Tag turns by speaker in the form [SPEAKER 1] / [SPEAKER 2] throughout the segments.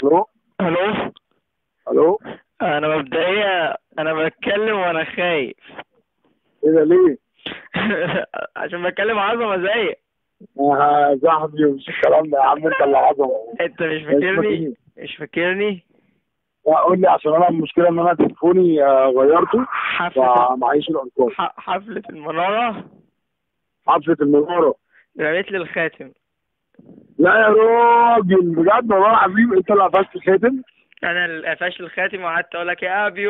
[SPEAKER 1] الو
[SPEAKER 2] الو
[SPEAKER 1] الو
[SPEAKER 2] انا مبدئيا انا بتكلم وانا خايف
[SPEAKER 1] ايه ده ليه؟
[SPEAKER 2] عشان بتكلم عظمه زيك
[SPEAKER 1] يا صاحبي مش الكلام ده يا عم انت اللي عظمه
[SPEAKER 2] انت مش
[SPEAKER 1] اسمك
[SPEAKER 2] فاكرني
[SPEAKER 1] ايه؟
[SPEAKER 2] مش فاكرني
[SPEAKER 1] لا قول لي عشان انا المشكله ان انا تليفوني آه، غيرته
[SPEAKER 2] حفله
[SPEAKER 1] فمعيش الارقام
[SPEAKER 2] ح- حفله المناره
[SPEAKER 1] حفله المناره
[SPEAKER 2] رميت لي الخاتم
[SPEAKER 1] لا يا راجل بجد والله العظيم انت اللي قفشت الخاتم
[SPEAKER 2] انا اللي قفشت الخاتم وقعدت اقول لك يا ابيو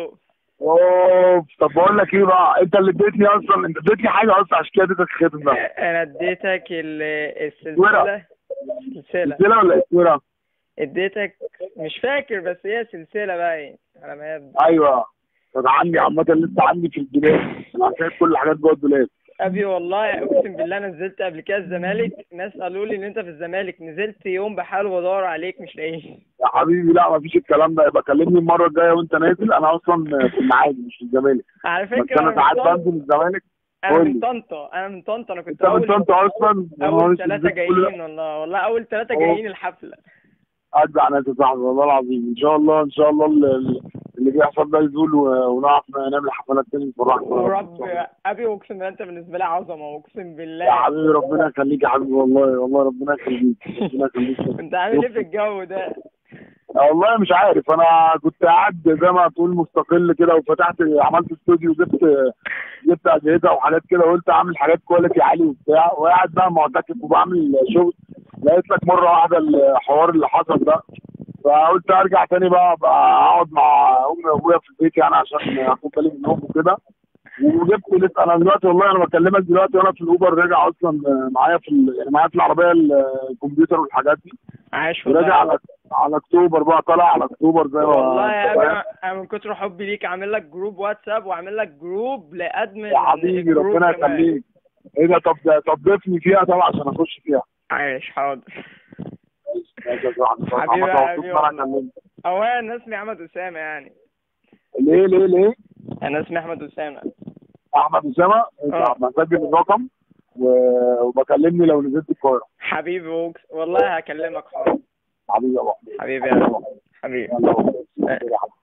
[SPEAKER 1] اوف طب بقول لك ايه بقى انت اللي اديتني اصلا انت اديتني حاجه اصلا عشان كده اديتك الخاتم ده
[SPEAKER 2] انا اديتك ال-
[SPEAKER 1] ورق.
[SPEAKER 2] السلسله سلسله
[SPEAKER 1] سلسله ولا اسوره؟
[SPEAKER 2] اديتك مش فاكر بس هي سلسله باين على ما يبدو
[SPEAKER 1] ايوه كانت عندي عامه لسه عندي في الدولاب انا شايف كل الحاجات جوه الدولاب
[SPEAKER 2] ابي والله اقسم بالله انا نزلت قبل كده الزمالك ناس قالوا لي ان انت في الزمالك نزلت يوم بحال وادور عليك مش لاقيه
[SPEAKER 1] يا حبيبي لا مفيش الكلام ده يبقى كلمني المره الجايه وانت نازل انا اصلا في المعادي مش في الزمالك
[SPEAKER 2] على
[SPEAKER 1] بس
[SPEAKER 2] فكره
[SPEAKER 1] انا
[SPEAKER 2] انا
[SPEAKER 1] ساعات
[SPEAKER 2] من طنطا
[SPEAKER 1] بنزل الزمالك
[SPEAKER 2] انا
[SPEAKER 1] قول
[SPEAKER 2] من
[SPEAKER 1] لي.
[SPEAKER 2] طنطا انا من طنطا انا كنت
[SPEAKER 1] انت من
[SPEAKER 2] اول
[SPEAKER 1] طنطا اصلا يا نهار
[SPEAKER 2] اول
[SPEAKER 1] اسود،
[SPEAKER 2] ثلاثه
[SPEAKER 1] نزلت كل ده.
[SPEAKER 2] جايين والله والله اول ثلاثه
[SPEAKER 1] أوه.
[SPEAKER 2] جايين الحفله
[SPEAKER 1] اجدع ناس يا صاحبي والله العظيم ان شاء الله ان شاء الله اللي, اللي بيحصل ده يزول و- ونعرف نعمل حفلات تاني نفرحكم
[SPEAKER 2] ورب ابي اقسم بالله انت بالنسبه لي عظمه اقسم بالله
[SPEAKER 1] يا حبيبي ربنا يخليك يا حبيبي والله والله ربنا يخليك ربنا يخليك
[SPEAKER 2] انت عامل ايه في الجو ده
[SPEAKER 1] والله مش عارف انا كنت قاعد زي ما تقول مستقل كده وفتحت عملت استوديو جبت جبت اجهزه وحاجات كده وقلت اعمل حاجات كواليتي عالي وبتاع وقاعد بقى معتكف وبعمل شغل لقيت لك مره واحده الحوار اللي حصل ده فقلت ارجع تاني بقى, بقى اقعد مع امي وابويا في البيت يعني عشان اخد بالي منهم وكده وجبت لسه انا دلوقتي والله انا بكلمك دلوقتي وانا في الاوبر راجع اصلا معايا في ال- يعني معايا في العربيه الكمبيوتر والحاجات دي
[SPEAKER 2] عايش
[SPEAKER 1] وراجع
[SPEAKER 2] والله
[SPEAKER 1] على على اكتوبر بقى طالع على اكتوبر زي ما
[SPEAKER 2] والله يا
[SPEAKER 1] أنت
[SPEAKER 2] ابي
[SPEAKER 1] فاهم.
[SPEAKER 2] انا من كتر حبي ليك عامل لك جروب واتساب وعامل لك جروب لادمن
[SPEAKER 1] يا حبيبي
[SPEAKER 2] الجروب
[SPEAKER 1] ربنا
[SPEAKER 2] كمان.
[SPEAKER 1] يخليك ايه ده طب طب ضيفني فيها طبعا عشان اخش فيها
[SPEAKER 2] عايش حاضر
[SPEAKER 1] ماشي يا صاحبي. طب
[SPEAKER 2] حبيبي
[SPEAKER 1] عم
[SPEAKER 2] يا
[SPEAKER 1] توفيق
[SPEAKER 2] حبيبي
[SPEAKER 1] ما انا
[SPEAKER 2] والله.
[SPEAKER 1] اكلمك
[SPEAKER 2] اولا انا اسمي احمد اسامه يعني
[SPEAKER 1] ليه ليه ليه
[SPEAKER 2] انا اسمي احمد اسامه
[SPEAKER 1] احمد اسامه انت
[SPEAKER 2] آه.
[SPEAKER 1] مسجل الرقم و- وبكلمني لو نزلت القاهره
[SPEAKER 2] حبيبي وكس والله هكلمك حاضر
[SPEAKER 1] حبيبي يا ابو حميد
[SPEAKER 2] حبيبي يا حبيبي
[SPEAKER 1] يلا. يلا.